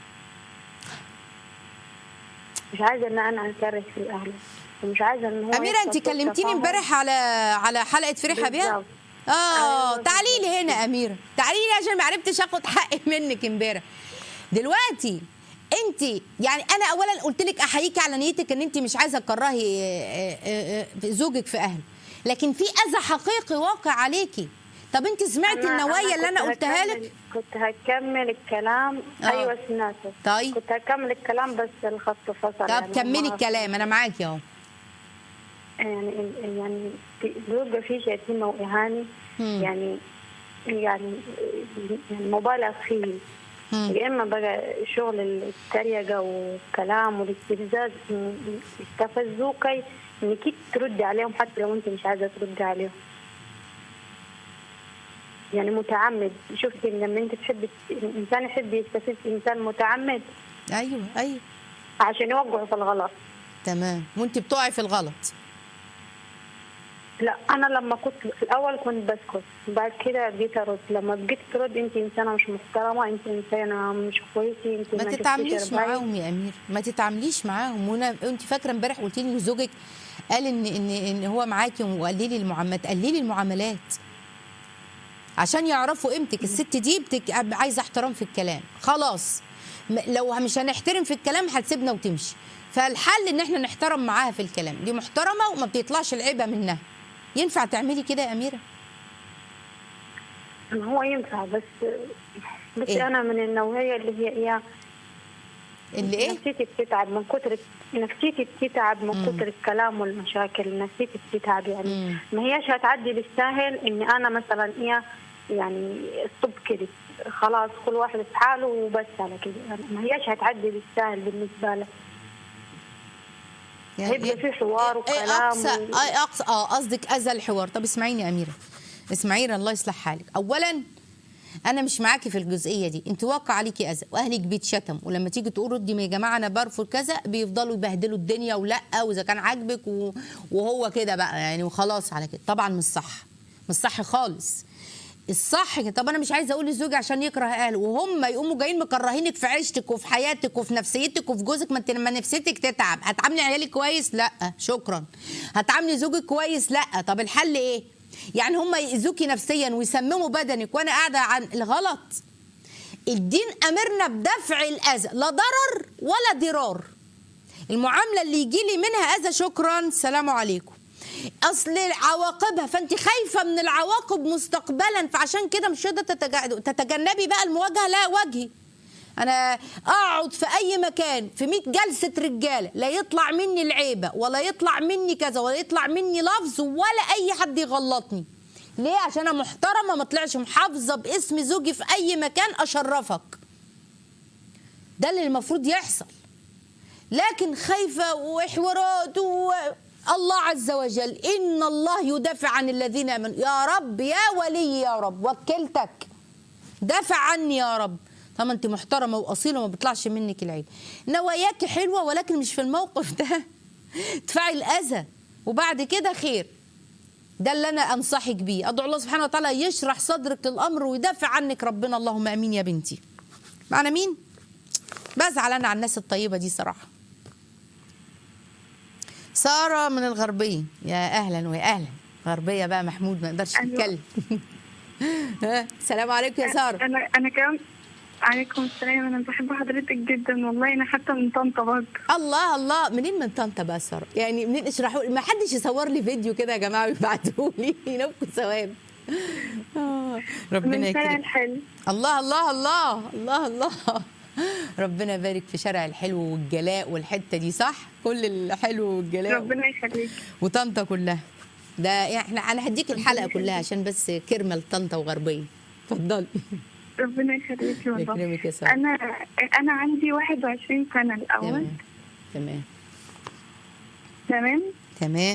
مش عايزه ان انا اكره في اهله ومش عايزه ان هو اميره انت يحصل سوء كلمتيني تفاهم. امبارح على على حلقه فريحه بيها بالظبط. اه أيوة تعالي لي هنا يا اميره تعالي لي عشان ما عرفتش اخد حقي منك امبارح دلوقتي انت يعني انا اولا قلت لك احييكي على نيتك ان انت مش عايزه تكرهي آه، آه، آه، زوجك في اهله لكن في اذى حقيقي واقع عليكي طب انت سمعتي أنا- النوايا اللي انا كنت قلتها هكمل- لك كنت هكمل الكلام آه. ايوه سمعته طيب. كنت هكمل الكلام بس الخط فصل طب يعني كملي ما- الكلام انا معاكي اهو يعني يعني بيبقى في شتيمة وإهانة مم. يعني يعني يعني مبالغ فيه مم. يا إما بقى شغل التريقة والكلام والاستفزاز م- يستفزوكي إنك تردي عليهم حتى لو أنت مش عايزة تردي عليهم يعني متعمد شفتي لما انت تحب الانسان يحب يستفز انسان متعمد ايوه ايوه عشان يوقعه في الغلط تمام وانت بتقعي في الغلط لا انا لما كنت في الاول كنت بسكت بعد كده بقيت ارد لما بقيت ترد انت انسانه مش محترمه انت انسانه مش كويسه انت ما شفتيش تتعامليش رباية. معاهم يا امير ما تتعامليش معاهم وانا انت فاكره امبارح قلت لي زوجك قال ان ان ان هو معاكي وقللي المعاملات قللي المعاملات عشان يعرفوا قيمتك الست دي بتك... عايزه احترام في الكلام خلاص م- لو مش هنحترم في الكلام هتسيبنا وتمشي فالحل ان احنا نحترم معاها في الكلام دي محترمه وما بتطلعش العيبه منها ينفع تعملي كده يا اميره ما هو ينفع بس بس إيه؟ انا من النوعيه اللي هي ايه اللي ايه نفسيتي بتتعب من كتر نفسيتي بتتعب من كتر الكلام والمشاكل نفسيتي بتتعب يعني مم. ما هياش هتعدي بالساهل اني انا مثلا ايه يعني ستوب كده خلاص كل واحد في حاله وبس على كده يعني ما هياش هتعدي بالسهل بالنسبه لك هيبقى في حوار ايه وكلام اقصى و- ايه اقصى اه قصدك اذى الحوار طب اسمعيني يا اميره اسمعيني الله يصلح حالك اولا انا مش معاكي في الجزئيه دي انت واقع عليكي اذى واهلك بيتشتم ولما تيجي تقول ردي يا جماعه انا برفض كذا بيفضلوا يبهدلوا الدنيا ولا واذا كان عاجبك و- وهو كده بقى يعني وخلاص على كده طبعا مش صح مش صح خالص الصح كده طب انا مش عايزه اقول لزوجي عشان يكره اهله وهم يقوموا جايين مكرهينك في عيشتك وفي حياتك وفي نفسيتك وفي جوزك ما انت لما نفسيتك تتعب هتعاملي عيالك كويس لا شكرا هتعاملي زوجك كويس لا طب الحل ايه يعني هم يأذوكي نفسيا ويسمموا بدنك وانا قاعده عن الغلط الدين امرنا بدفع الاذى لا ضرر ولا ضرار المعامله اللي يجي لي منها اذى شكرا سلام عليكم اصل عواقبها فانت خايفه من العواقب مستقبلا فعشان كده مش قادره تتج- تتجنبي بقى المواجهه لا وجهي انا اقعد في اي مكان في 100 جلسه رجاله لا يطلع مني العيبه ولا يطلع مني كذا ولا يطلع مني لفظ ولا اي حد يغلطني ليه عشان انا محترمه ما طلعش محافظه باسم زوجي في اي مكان اشرفك ده اللي المفروض يحصل لكن خايفة وحوارات و... الله عز وجل إن الله يدافع عن الذين آمنوا يا رب يا ولي يا رب وكلتك دافع عني يا رب طب انت محترمه واصيله وما بيطلعش منك العيب نواياك حلوه ولكن مش في الموقف ده ادفعي الاذى وبعد كده خير ده اللي انا انصحك بيه ادعو الله سبحانه وتعالى يشرح صدرك للامر ويدافع عنك ربنا اللهم امين يا بنتي معنا مين بزعل انا على الناس الطيبه دي صراحه ساره من الغربيه يا اهلا ويا اهلا غربيه بقى محمود ما يقدرش أيوة. يتكلم ها، السلام عليكم يا ساره انا انا كمان عليكم السلام انا بحب حضرتك جدا والله انا حتى من طنطا برضه الله الله منين من طنطا بقى ساره يعني منين اشرحوا لي ما حدش يصور لي فيديو كده يا جماعه ويبعتوا لي ينوبكم ثواب آه، ربنا من شارع يكرمك الحلو الله الله الله الله الله ربنا يبارك في شارع الحلو والجلاء والحته دي صح كل الحلو والجلاء ربنا يخليك وطنطا كلها ده يعني احنا انا هديك الحلقه كلها عشان بس كرمه لطنطا وغربيه اتفضلي ربنا يخليك والله يكرمك يا ساره انا انا عندي 21 سنه الاول تمام تمام تمام تمام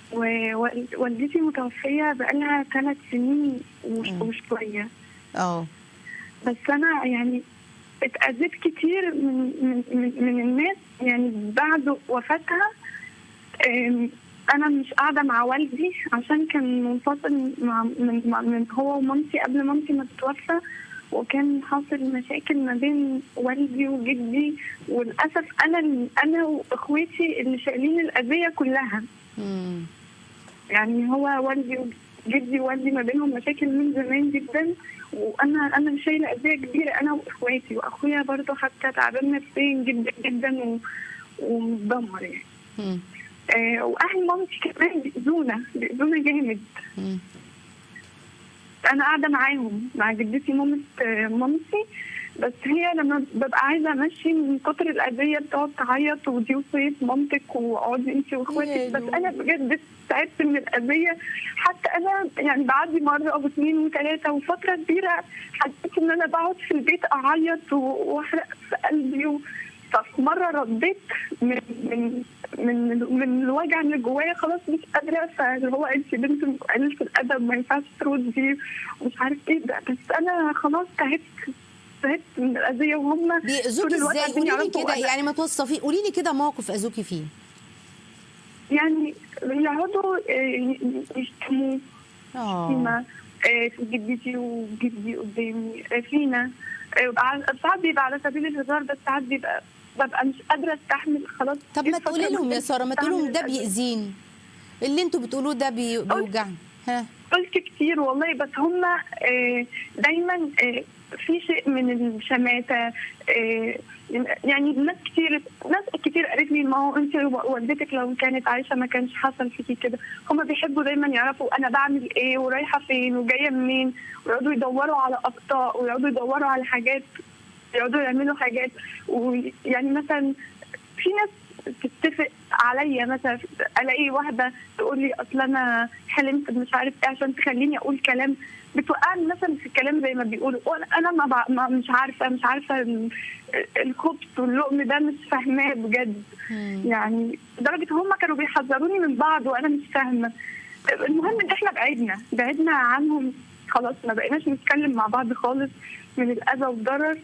ووالدتي متوفيه بقالها ثلاث سنين وش- مم. وشويه اه بس انا يعني اتأذيت كتير من من من, من الناس يعني بعد وفاتها أم، انا مش قاعده مع والدي عشان كان منفصل مع من, مع- من هو ومامتي قبل مامتي ما تتوفى وكان حاصل مشاكل ما بين والدي وجدي وللاسف انا ال- انا واخواتي اللي شايلين الاذيه كلها مم. يعني هو والدي وجدي ووالدي ما بينهم مشاكل من زمان جدا وانا انا شايله اذيه كبيره انا واخواتي واخويا برضه حتى تعبان نفسيا جدا جدا و- ومتدمر يعني مم. آه واهل مامتي كمان بيأذونا بيأذونا جامد مم. انا قاعده معاهم مع جدتي مامة آه، مامتي بس هي لما ببقى عايزه امشي من كتر الاذيه بتقعد تعيط ودي وصيه مامتك واقعدي انت واخواتك بس انا بجد تعبت من الاذيه حتى انا يعني بعدي مره او اثنين وثلاثه وفتره كبيره حسيت ان انا بقعد في البيت اعيط و- واحرق في قلبي و... ففي مره رديت من من من من الوجع اللي جوايا خلاص مش قادره فاللي هو انت بنت قليله الادب ما ينفعش تردي ومش عارف ايه ده بس انا خلاص تعبت تعبت من الاذيه وهم بيأذوكي طول الوقت ازاي عايزين قولي لي يعرفوا كده أنا- يعني ما توصفي قولي لي كده موقف اذوكي فيه يعني يقعدوا آه، يشتموا اه فيما آه، في جدتي وجدي قدامي آه، فينا آه، على- ساعات بيبقى على سبيل الهزار بس ساعات بيبقى ببقى مش قادره استحمل خلاص طب جيت ما فترة تقولي لهم يا كنتش ساره ما تقولي لهم ده بستحمل الأذى. بيأذيني اللي انتوا بتقولوه ده بي- بيوجعني ها قلت كتير والله بس هم دايما آه، في شيء من الشماتة آه، يعني ناس كتير ناس كتير قالت لي ما هو انت والدتك لو كانت عايشه ما كانش حصل فيكي كده هم بيحبوا دايما يعرفوا انا بعمل ايه ورايحه فين وجايه منين ويقعدوا يدوروا على اخطاء ويقعدوا يدوروا على حاجات يقعدوا يعملوا حاجات ويعني مثلا في ناس تتفق عليا مثلا الاقي واحده تقول لي اصل انا حلمت مش عارف ايه عشان تخليني اقول كلام بتوقعني مثلا في الكلام زي ما بيقولوا وانا انا ما, بع... ما مش عارفه مش عارفه ال- الخبز واللقم ده مش فاهماه بجد يعني لدرجه هم كانوا بيحذروني من بعض وانا مش فاهمه المهم ان احنا بعدنا بعدنا عنهم خلاص ما بقيناش نتكلم مع بعض خالص من الاذى والضرر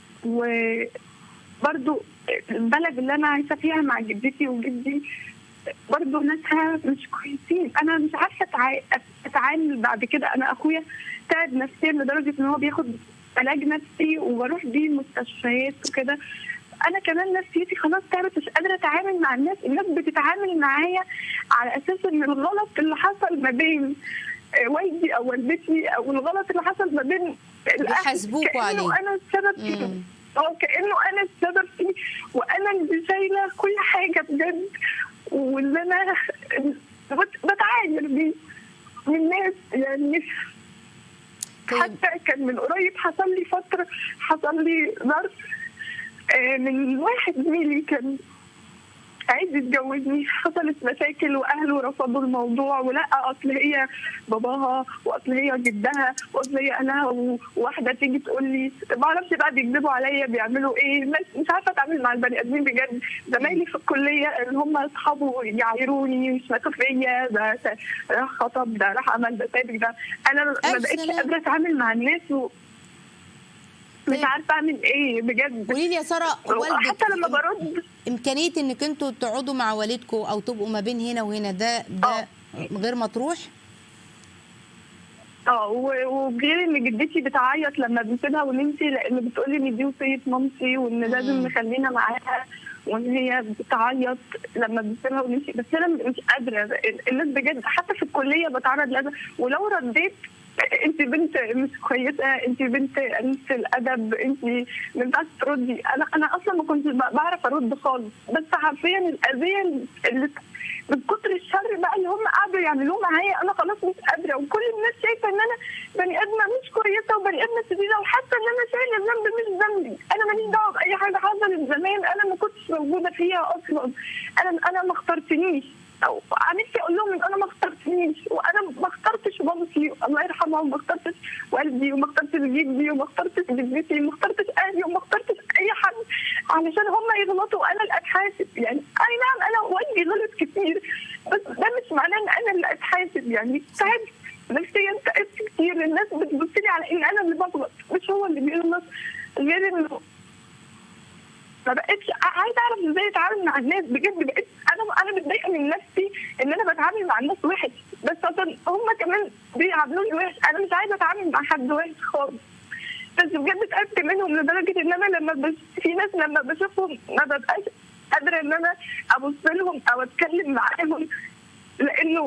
وبرضو البلد اللي انا عايشه فيها مع جدتي وجدي برضو ناسها مش كويسين انا مش عارفه أتع- اتعامل بعد كده انا اخويا تعب نفسيا لدرجه ان هو بياخد علاج نفسي وبروح بيه مستشفيات وكده انا كمان نفسيتي خلاص تعبت مش قادره اتعامل مع الناس الناس بتتعامل معايا على اساس ان الغلط اللي حصل ما بين آه، والدي او والدتي او الغلط اللي حصل ما بين الأهل بيحاسبوكوا كأنه عليه. انا السبب فيه مم. اه كانه انا السبب فيه وانا اللي شايله كل حاجه بجد واللي انا بت- بتعاير بيه من الناس يعني طيب حتى كان من قريب حصل لي فترة حصل لي ظرف آه، من واحد زميلي كان عايز يتجوزني حصلت مشاكل واهله رفضوا الموضوع ولا اصل هي باباها واصل هي جدها واصل هي اهلها وواحده تيجي تقول لي ما اعرفش بقى بيكذبوا عليا بيعملوا ايه الناس مش عارفه اتعامل مع البني ادمين بجد زمايلي في الكليه اللي هم اصحابه يعايروني مش ماتوا فيا ده س- راح خطب ده راح عمل ده سابق ده انا ما ألف بقتش سلامة. قادره اتعامل مع الناس و مش طيب. عارفه اعمل ايه بجد قولي لي يا ساره والدك حتى لما برد امكانيه انك انتوا تقعدوا مع والدكم او تبقوا ما بين هنا وهنا ده ده غير مطروح اه و- وغير ان جدتي بتعيط لما بنسيبها ونمشي لان بتقولي ان دي وصيه مامتي وان لازم مم. نخلينا معاها وان هي بتعيط لما بنسيبها ونمشي بس انا مش قادره الناس بجد حتى في الكليه بتعرض لاذى ولو رديت انت بنت مش كويسه انت بنت قليله الادب انت ما ينفعش تردي انا انا اصلا ما كنتش ب- بعرف ارد خالص بس حرفيا الاذيه اللي من كتر الشر بقى اللي هم قعدوا يعملوه معايا انا خلاص مش قادره وكل الناس شايفه ان انا بني ادمه مش كويسه وبني ادمه شديده وحاسه ان انا شايله الذنب مش ذنبي انا ماليش دعوه باي حاجه حصلت زمان انا ما كنتش موجوده فيها اصلا انا انا ما اخترتنيش او نفسي اقول لهم ان انا ما اخترتنيش وانا ما اخترتش مامتي الله يرحمها وما اخترتش والدي وما اخترتش جدي وما اخترتش جدتي وما اخترتش اهلي وما اخترتش اي حد علشان هم يغلطوا وانا اللي اتحاسب يعني اي نعم انا والدي غلط كتير بس ده مش معناه ان انا اللي اتحاسب يعني تعبت نفسيا تعبت كتير الناس بتبص لي على ان انا اللي بغلط مش هو اللي بيغلط غير انه ما بقتش عايزه اعرف ازاي اتعامل مع الناس بجد بقيت انا انا متضايقه من نفسي ان انا بتعامل مع الناس وحش بس عشان هم كمان بيعاملوني وحش انا مش عايزه اتعامل مع حد وحش خالص بس بجد تعبت منهم لدرجه ان انا لما بش... في ناس لما بشوفهم ما ببقاش قادره ان انا ابص لهم او اتكلم معاهم لانه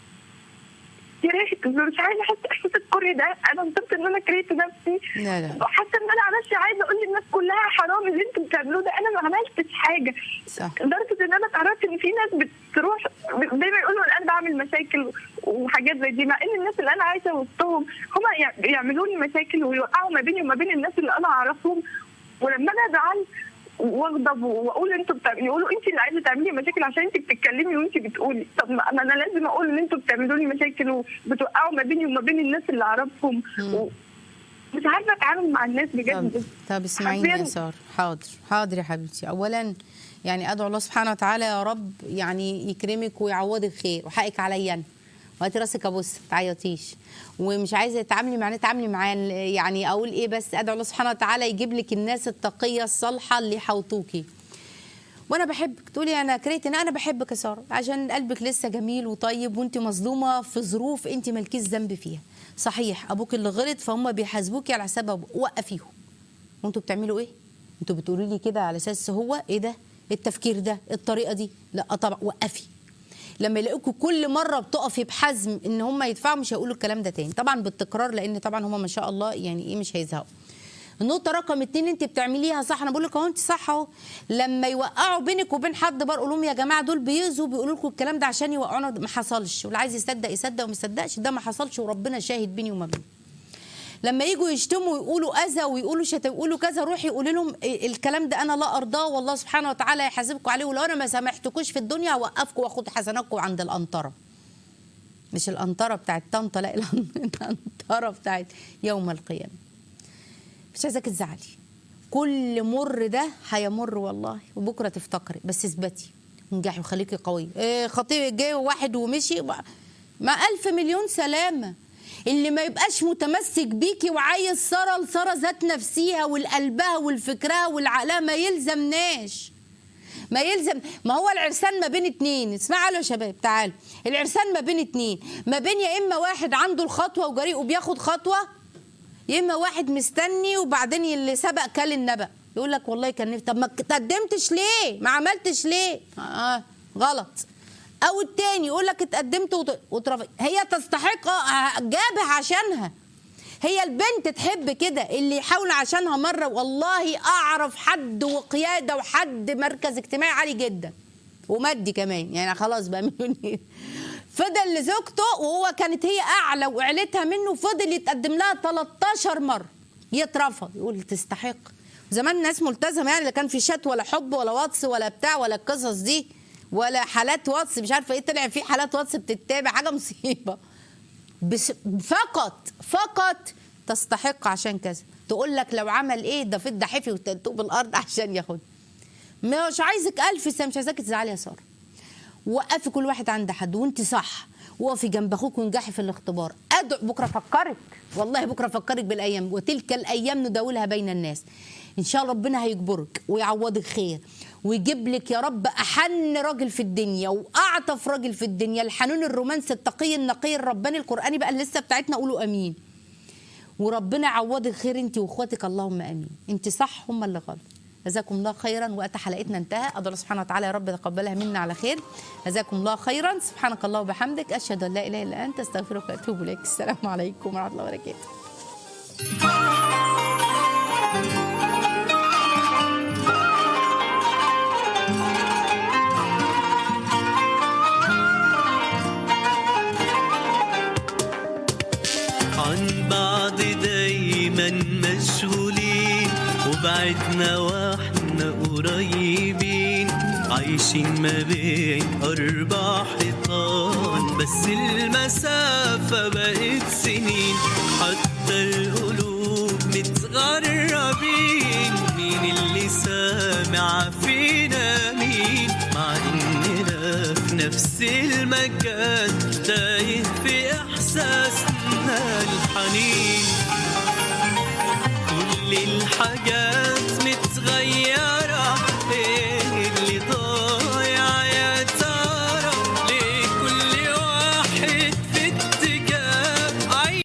يا ريت مش عايزه احس احساس الكره ده انا وصلت ان انا كرهت نفسي لا لا وحاسه ان انا ماشيه عايزه اقول للناس كلها حرام اللي انتوا بتعملوه ده انا ما عملتش حاجه صح لدرجه ان انا اتعرفت ان في ناس بتروح دايما يقولوا انا بعمل مشاكل وحاجات زي دي مع ان الناس اللي انا عايشه وسطهم هم يعملوا لي مشاكل ويوقعوا ما بيني وما بين الناس اللي انا اعرفهم ولما انا ازعل واغضب واقول انتوا بتاع... يقولوا انت اللي عايزه تعملي مشاكل عشان انت بتتكلمي وانت بتقولي طب ما ما انا لازم اقول ان انتوا بتعملوا لي مشاكل وبتوقعوا ما بيني وما بين الناس اللي اعرفهم و... مش عارفه اتعامل مع الناس طب, بجد طب اسمعيني يا حرفياً- سار حاضر حاضر يا حبيبتي اولا يعني ادعو الله سبحانه وتعالى يا رب يعني يكرمك ويعوضك خير وحقك عليا انا وهاتي راسك ابص ما تعيطيش ومش عايزه تتعاملي معاه تعاملي معاه يعني اقول ايه بس ادعو الله سبحانه وتعالى يجيب لك الناس التقيه الصالحه اللي يحوطوكي وانا بحبك تقولي انا كرهت انا بحبك يا ساره عشان قلبك لسه جميل وطيب وانت مظلومه في ظروف انت مالكيش ذنب فيها صحيح ابوك اللي غلط فهم بيحاسبوكي على حساب أبوك. وقفيهم وانتوا بتعملوا ايه انتوا بتقولوا لي كده على اساس هو ايه ده التفكير ده الطريقه دي لا طبعا وقفي لما يلاقوكوا كل مره بتقفي بحزم ان هم يدفعوا مش هيقولوا الكلام ده تاني طبعا بالتكرار لان طبعا هم ما شاء الله يعني ايه مش هيزهقوا النقطه رقم اتنين انت بتعمليها صح انا بقول لك اهو انت صح اهو لما يوقعوا بينك وبين حد بقى لهم يا جماعه دول بيأذوا بيقولوا لكم الكلام ده عشان يوقعونا ما حصلش واللي عايز يصدق يصدق وما يصدقش ده ما حصلش وربنا شاهد بيني وما بينه لما يجوا يشتموا ويقولوا اذى ويقولوا شتم ويقولوا كذا روحي قولي لهم إيه الكلام ده انا لا ارضاه والله سبحانه وتعالى يحاسبكم عليه ولو انا ما سامحتكوش في الدنيا هوقفكم واخد حسناتكم عند القنطره مش القنطره بتاعت طنطا لا القنطره بتاعت يوم القيامه مش عايزاك تزعلي كل مر ده هيمر والله وبكره تفتكري بس اثبتي انجحي وخليكي قويه إيه خطيب جه واحد ومشي ما ألف مليون سلامه اللي ما يبقاش متمسك بيكي وعايز ساره لساره ذات نفسيها والقلبها والفكرها والعقلها ما يلزمناش ما يلزم ما هو العرسان ما بين اتنين اسمعوا يا شباب تعالوا العرسان ما بين اتنين ما بين يا اما واحد عنده الخطوه وجريء وبياخد خطوه يا اما واحد مستني وبعدين اللي سبق كل النبأ يقول لك والله كان نفسي طب ما تقدمتش ليه ما عملتش ليه آه غلط او التاني يقول لك اتقدمت وت- وترفض هي تستحق آه، جابها عشانها هي البنت تحب كده اللي يحاول عشانها مره والله اعرف حد وقياده وحد مركز اجتماعي عالي جدا ومادي كمان يعني خلاص بقى مليونير فضل لزوجته وهو كانت هي اعلى وعلتها منه فضل يتقدم لها 13 مره يترفض يقول تستحق زمان الناس ملتزمه يعني لا كان في شات ولا حب ولا واتس ولا بتاع ولا القصص دي ولا حالات واتس مش عارفه ايه طلع في حالات واتس بتتابع حاجه مصيبه بس فقط فقط تستحق عشان كذا تقول لك لو عمل ايه ده في الضحفي وتنطق بالارض عشان ياخد مش عايزك الف سنه مش عايزاك تزعلي يا ساره وقفي كل واحد عند حد وانت صح وقفي جنب اخوك وانجحي في الاختبار ادعو بكره فكرك والله بكره فكرك بالايام وتلك الايام نداولها بين الناس ان شاء الله ربنا هيجبرك ويعوضك خير ويجيب لك يا رب احن راجل في الدنيا واعطف راجل في الدنيا الحنون الرومانسي التقي النقي الرباني القراني بقى لسه بتاعتنا قولوا امين وربنا يعوضك خير انت واخواتك اللهم امين انت صح هم اللي غلط جزاكم الله خيرا وقت حلقتنا انتهى ادعو الله سبحانه وتعالى يا رب يتقبلها منا على خير جزاكم الله خيرا سبحانك الله وبحمدك اشهد ان لا اله الا انت استغفرك واتوب اليك السلام عليكم ورحمه الله وبركاته عن بعض دايما مشغولين وبعدنا واحنا قريبين عايشين ما بين أربع حيطان بس المسافة بقت سنين حتى القلوب متغربين مين اللي سامع فينا مين مع إننا في نفس المكان تايه في إحساسنا الحنين